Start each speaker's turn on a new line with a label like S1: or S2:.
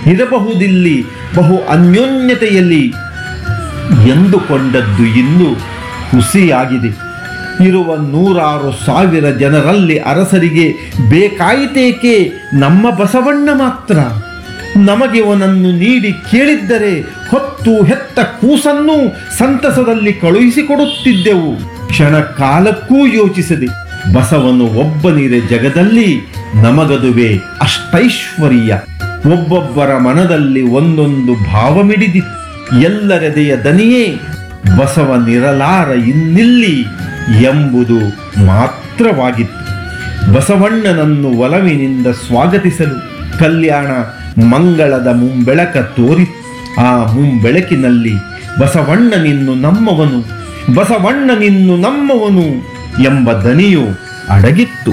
S1: ಇರಬಹುದಿಲ್ಲಿ ಬಹು ಅನ್ಯೋನ್ಯತೆಯಲ್ಲಿ ಎಂದುಕೊಂಡದ್ದು ಇಂದು ಹುಸಿಯಾಗಿದೆ ಇರುವ ನೂರಾರು ಸಾವಿರ ಜನರಲ್ಲಿ ಅರಸರಿಗೆ ಬೇಕಾಯಿತೇಕೆ ನಮ್ಮ ಬಸವಣ್ಣ ಮಾತ್ರ ನಮಗೆ ಅವನನ್ನು ನೀಡಿ ಕೇಳಿದ್ದರೆ ಹೊತ್ತು ಹೆತ್ತ ಕೂಸನ್ನು ಸಂತಸದಲ್ಲಿ ಕಳುಹಿಸಿಕೊಡುತ್ತಿದ್ದೆವು ಕ್ಷಣ ಕಾಲಕ್ಕೂ ಯೋಚಿಸದೆ ಬಸವನು ಒಬ್ಬನಿರೆ ಜಗದಲ್ಲಿ ನಮಗದುವೆ ಅಷ್ಟೈಶ್ವರ್ಯ ಒಬ್ಬೊಬ್ಬರ ಮನದಲ್ಲಿ ಒಂದೊಂದು ಭಾವ ಮಿಡಿದಿತ್ತು ಎಲ್ಲರೆದೆಯ ದನಿಯೇ ಬಸವನಿರಲಾರ ಇನ್ನಿಲ್ಲಿ ಎಂಬುದು ಮಾತ್ರವಾಗಿತ್ತು ಬಸವಣ್ಣನನ್ನು ಒಲವಿನಿಂದ ಸ್ವಾಗತಿಸಲು ಕಲ್ಯಾಣ ಮಂಗಳದ ಮುಂಬೆಳಕ ತೋರಿ ಆ ಮುಂಬೆಳಕಿನಲ್ಲಿ ಬಸವಣ್ಣನಿನ್ನು ನಮ್ಮವನು ಬಸವಣ್ಣನಿನ್ನು ನಮ್ಮವನು ಎಂಬ ದನಿಯು ಅಡಗಿತ್ತು